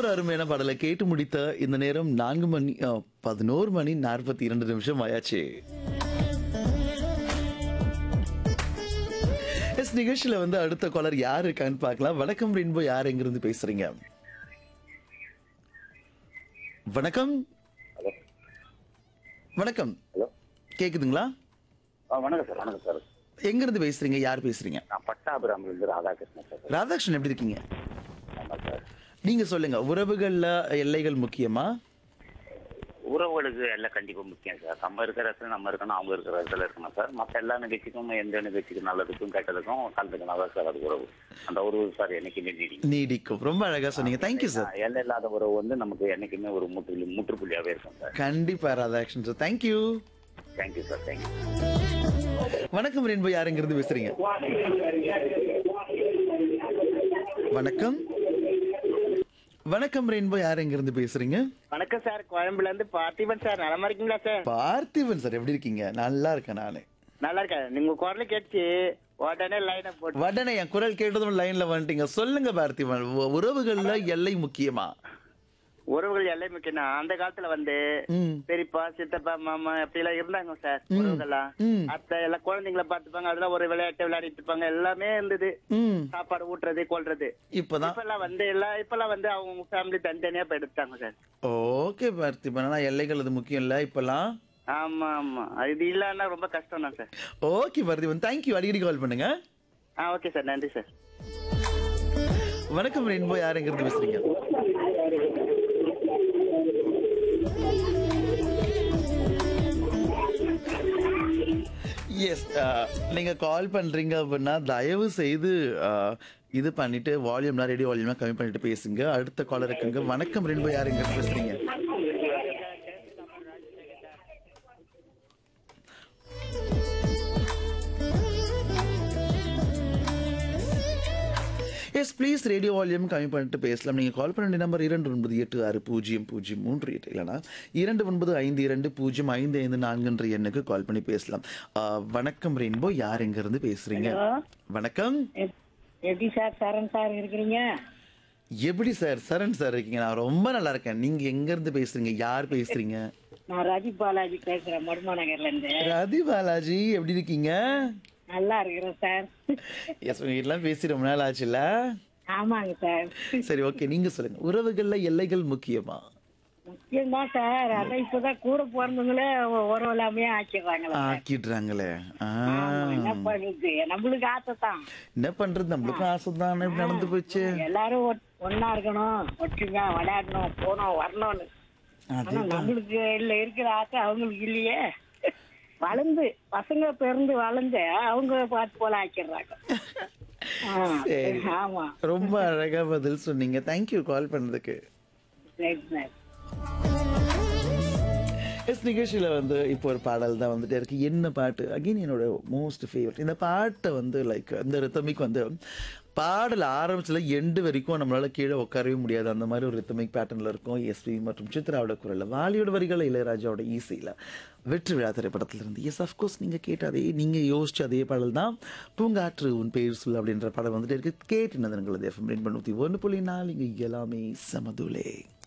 ஒரு அருமையான பாடலை கேட்டு முடித்த இந்த நேரம் நான்கு மணி அ, பதினோரு மணி நாற்பத்தி இரண்டு நிமிஷம் ஆயாச்சு எஸ் நிகழ்ச்சியில வந்து அடுத்த காலர் யார் இருக்கான்னு பார்க்கலாம் வணக்கம் ரெயின்போ யார் எங்கிருந்து பேசுறீங்க வணக்கம் வணக்கம் ஹலோ கேக்குதுங்களா ஆ வணக்கம் சார் வணக்கம் சார் எங்கிருந்து பேசுறீங்க யார் பேசுறீங்க நான் பட்டாபுரம்லேருந்து ராதாகிருஷ்ணன் சார் ராதாகிருஷ்ணன் எப்படி இருக்கீங்க ஆமாம் சார் நீங்க சொல்லுங்க உறவுகள்ல எல்லைகள் முக்கியமா உறவுகளுக்கு எல்லாம் கண்டிப்பாக முக்கியம் சார் நம்ம இருக்கிற இடத்துல நம்ம இருக்கணும் அவங்க இருக்கிற இடத்துல இருக்கணும் சார் மற்ற எல்லா நிகழ்ச்சிக்கும் எந்த நிகழ்ச்சிக்கும் நல்லதுக்கும் கெட்டதுக்கும் கலந்துக்கணும் தான் சார் அது உறவு அந்த உறவு சார் என்னைக்குமே நீடிக்கும் நீடிக்கும் ரொம்ப அழகா சொன்னீங்க தேங்க்யூ சார் எல்லை இல்லாத உறவு வந்து நமக்கு என்னைக்குமே ஒரு முற்று முற்றுப்புள்ளியாகவே இருக்கும் சார் கண்டிப்பா Radhakrishnan sir thank you thank you sir thank you வணக்கம் ரெயின்போ யாருங்கிறது பேசுறீங்க வணக்கம் வணக்கம் ரெயின்போ யாருங்கிறது பேசுறீங்க வணக்கம் சார் கோயம்புல இருந்து பார்த்திபன் சார் நலமா இருக்கீங்களா சார் பார்த்திபன் சார் எப்படி இருக்கீங்க நல்லா இருக்கேன் நானு நல்லா இருக்கேன் நீங்க குரல் கேட்டுச்சு உடனே லைனை போட்டு வடனே என் குரல் கேட்டதும் லைன்ல வந்துட்டீங்க சொல்லுங்க பார்த்திபன் உ- உறவுகள்ல எல்லை முக்கியமா உறவுகள் எல்லாம் முக்கியம் அந்த காலத்துல வந்து ம் பெரியப்பா சித்தப்பா மாமா அப்படி எல்லாம் இருந்தாங்க சார் உறவுகள்லாம் ம் அத்தை எல்லாம் குழந்தைங்களை பார்த்துப்பாங்க அதெல்லாம் ஒரு விளையாட்டு விளையாடிட்டு இருப்பாங்க எல்லாமே இருந்தது ம் சாப்பாடு ஊட்டுறது கொள்றது இப்பதான் இப்பெல்லாம் வந்து எல்லாம் இப்பெல்லாம் வந்து அவங்க ஃபேமிலி தனித்தனியா போய் எடுத்தாங்க சார் ஓகே பார்த்திபன் ஆனா எல்லைகள் அது முக்கியம் இல்ல இப்பெல்லாம் ஆமா ஆமா இது இல்லன்னா ரொம்ப கஷ்டம் தான் சார் ஓகே பார்த்திபன் தேங்க்யூ அடிக்கடி கால் பண்ணுங்க ஆ ஓகே சார் நன்றி சார் வணக்கம் ரெயின்போ யாருங்கிறது பேசுறீங்க எஸ் நீங்க கால் பண்றீங்க அப்படின்னா தயவு செய்து uh, இது பண்ணிட்டு வால்யூம்லாம் ரேடியோ வால்யூம்லாம் கம்மி பண்ணிட்டு பேசுங்க அடுத்த காலர் இருக்குங்க வணக்கம் ரெயின்போ யாருங்க பேசுறீங்க எஸ் ப்ளீஸ் ரேடியோ வால்யூம் கம்மி பண்ணிட்டு பேசலாம் நீங்கள் கால் பண்ண வேண்டிய நம்பர் இரண்டு ஒன்பது எட்டு ஆறு பூஜ்ஜியம் பூஜ்ஜியம் மூன்று எட்டு இல்லைனா இரண்டு ஒன்பது ஐந்து இரண்டு பூஜ்ஜியம் ஐந்து ஐந்து நான்குன்ற எண்ணுக்கு கால் பண்ணி பேசலாம் ஆஹ், வணக்கம் ரெயின்போ யார் எங்கேருந்து பேசுறீங்க வணக்கம் எப்- எப்படி சார் சரண் சார் இருக்கிறீங்க எப்படி சார் சரண் சார் இருக்கீங்க நான் ரொம்ப நல்லா இருக்கேன் நீங்க எங்க இருந்து பேசுறீங்க யார் பேசுறீங்க நான் ரஜி பாலாஜி பேசுறேன் மடுமா நகர்ல இருந்து ரதி பாலாஜி எப்படி இருக்கீங்க நல்லா இருக்கிறேன் சார் எஸ் உங்க வீட்டுலாம் பேசி ரொம்ப நாள் ஆச்சுல்ல ஆமாங்க சார் சரி ஓகே நீங்க சொல்லுங்க உறவுகள்ல எல்லைகள் முக்கியமா முக்கியம்தான் சார் அதான் இப்பதான் கூட பிறந்தவங்களே உறவு இல்லாமே ஆக்கிடுறாங்களா ஆக்கிடுறாங்களே ஆ. என்ன பண்ணுது நம்மளுக்கு ஆசை தான் என்ன பண்றது நம்மளுக்கும் ஆசை தானே இப்படி நடந்து போச்சு எல்லாரும் ஒட்- ஒண்ணா இருக்கணும் ஒற்றுமையா விளையாடணும் போகணும் வரணும்னு அது ஆனா நம்மளுக்கு இல்ல இருக்கிற ஆசை அவங்களுக்கு இல்லையே வளர்ந்து பசங்க பிறந்து வளர்ந்து அவங்க பார்த்து போல ஆக்கிடுறாங்க ஆ, சரி. ஆமா ரொம்ப அழகா பதில் சொன்னீங்க தேங்க்யூ கால் பண்ணதுக்கு சரி சார் எஸ் நிகழ்ச்சியில வந்து இப்போ ஒரு பாடல் தான் வந்துட்டே இருக்கு என்ன பாட்டு அகைன் என்னோட மோஸ்ட் ஃபேவரட் இந்த பாட்டை வந்து லைக் இந்த ரித்தமிக் வந்து பாடல் ஆரம்பிச்சதுல எண்டு வரைக்கும் நம்மளால கீழே உட்காரவே முடியாது அந்த மாதிரி ஒரு ரித்தமிக் பேட்டர்ன்ல இருக்கும் எஸ்பி மற்றும் சித்ராவோட குரல்ல வாலியோட வரிகள் இளையராஜாவோட ஈஸியில வெற்றி விழா திரைப்படத்துல இருந்து எஸ் அஃப்கோர்ஸ் நீங்க கேட்ட அதே நீங்க யோசிச்ச அதே பாடல் தான் பூங்காற்று உன் பேர் சொல் அப்படின்ற பாடல் வந்துட்டு இருக்கு கேட்டு நந்தனங்களது எஃப்எம் ரெண்டு பண்ணூத்தி ஒன்று புள்ளி நாலு இங்க எல்லாமே சமதுலே